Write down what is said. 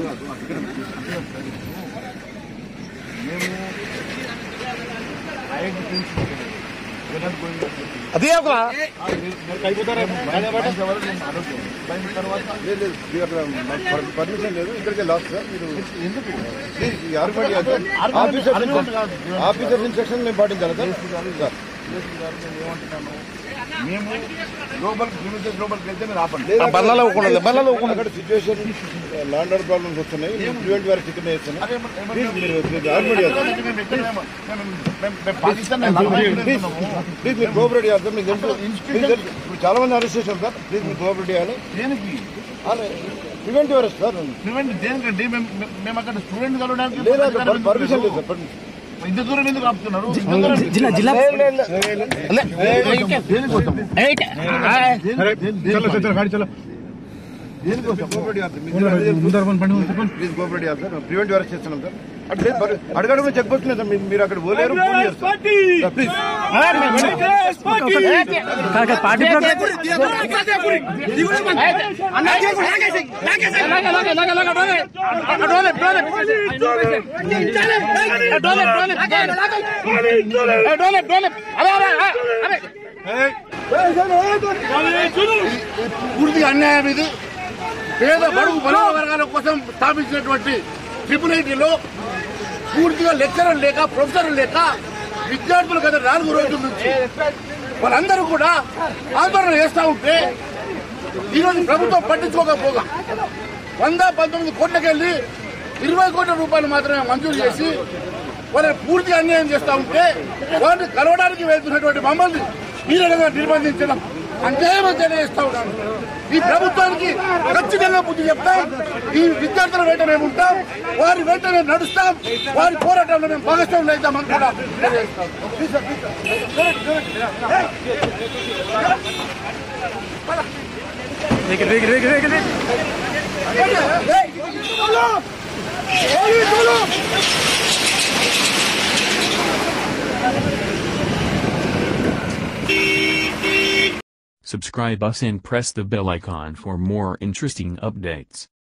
మేము IIT principal Jagan Govind గారు చెప్పారు. అది ఆ, మీరు- మీరు కైపోతారా? బయట- బయట ఎవరు నేను అడగలేదు. బయట తర్వాత లేదు లేదు మీరు అక్కడ మాకు పర్మిషన్ లేదు ఇక్కడికే లాస్ట్ సార్ మీరు ఎందుకు ఈ ఆర్గ్యుమెంట్ కాదు సార్. ఆఫీసర్స్ ఆర్గ్యుమెంట్ కాదు. ఆఫీసర్స్ ఇన్స్ట్రక్షన్ మేము పాటించాలి సార్ కేసు గారు సార్ నేను ఏమంటున్నాను మేము గ్లోబల్ లిమిటెడ్ గ్లోబల్కి వెళ్తే మీరు ఆపండి ఆ బండ్లలో ఊకుండా బండ్లలో ఊకుండా అక్కడ సిచ్యువేషన్ ల్యాండ్ ఆర్డర్ ప్రాబ్లమ్స్ వస్తున్నాయి ప్రివెంట్ వారికి ఇక్కడ చేస్తున్నాం అదే ఏమ- ఏమ- ప్లీజ్ మీరు ఆర్గ్యుమెంట్ చేయాలి మేము ఎక్కడ మేము- మేము- మేము- మేము పాకిస్తాన్ నేను నలభై ఏళ్ళు ప్లీజ్ వెళ్తున్నాము. ప్లీజ్ మీరు కోఆపరేట్ చేయాలి సార్ మీకు తెలుసు మీకు తెలుసు ఇప్పుడు చాలా మంది అరెస్ట్ చేశారు సార్ ప్లీజ్ మీరు కోఆపరేట్ చేయాలి దేనికి ప్రివెంట్ అరెస్ట్ సార్ ప్రివెంట్ దేనికండి మేము మేము- మేము అక్కడ స్టూడెంట్ కలవడానికి లేదా పర్మిషన్ లేదు సార్ permission. ఇంత దూరం ఎందుకు ఆపుతున్నారు ఇంత దూరం జిల్లా జిల్లా దేనికోసం దేనికోసం కోఆపరేట్ చేయాలి సార్. మీకు ప్లీజ్ కోఆపరేట్ చేయాలి సార్ ప్రివెంట్ అరెస్ట్ చేస్తున్నాం సార్ అంటే అడగడమే చెక్ పోస్ట్ సార్ మీరు- మీరు అక్కడ పోలేరు ఫోన్ చేస్తారు సార్, ప్లీజ్ పార్టీ పూర్తిగా అన్యాయం ఇది పేద బడుగు బలవ వర్గాల కోసం స్థాపించినటువంటి ట్రిపుల్ ఐటీలో పూర్తిగా లెక్చరర్ లేక ప్రొఫెసర్ లేక విద్యార్థులు గత నాలుగు రోజుల నుంచి వాళ్ళందరూ కూడా ఆందోళన చేస్తా ఉంటే ఈరోజు ప్రభుత్వం పట్టించుకోకపోగా వంద పంతొమ్మిది కోట్లకెళ్ళి ఇరవై కోట్ల రూపాయలు మాత్రమే మంజూరు చేసి వాళ్ళని పూర్తిగా అన్యాయం చేస్తా ఉంటే వారిని కలవడానికి వెళ్తున్నటువంటి మమ్మల్ని ఈ రకంగా నిర్బంధించడం అన్యాయమని తెలియజేస్తా ఉన్నాను ఈ ప్రభుత్వానికి ఖచ్చితంగా బుద్ధి చెప్తాం ఈ విద్యార్థుల వెంట మేము ఉంటాం వారి వెంట మేము నడుస్తాం వారి పోరాటంలో మేము భాగస్వాములు అవుతామని కూడా తెలియజేస్తాం please sir, please sir. Subscribe us and press the bell icon for more interesting updates.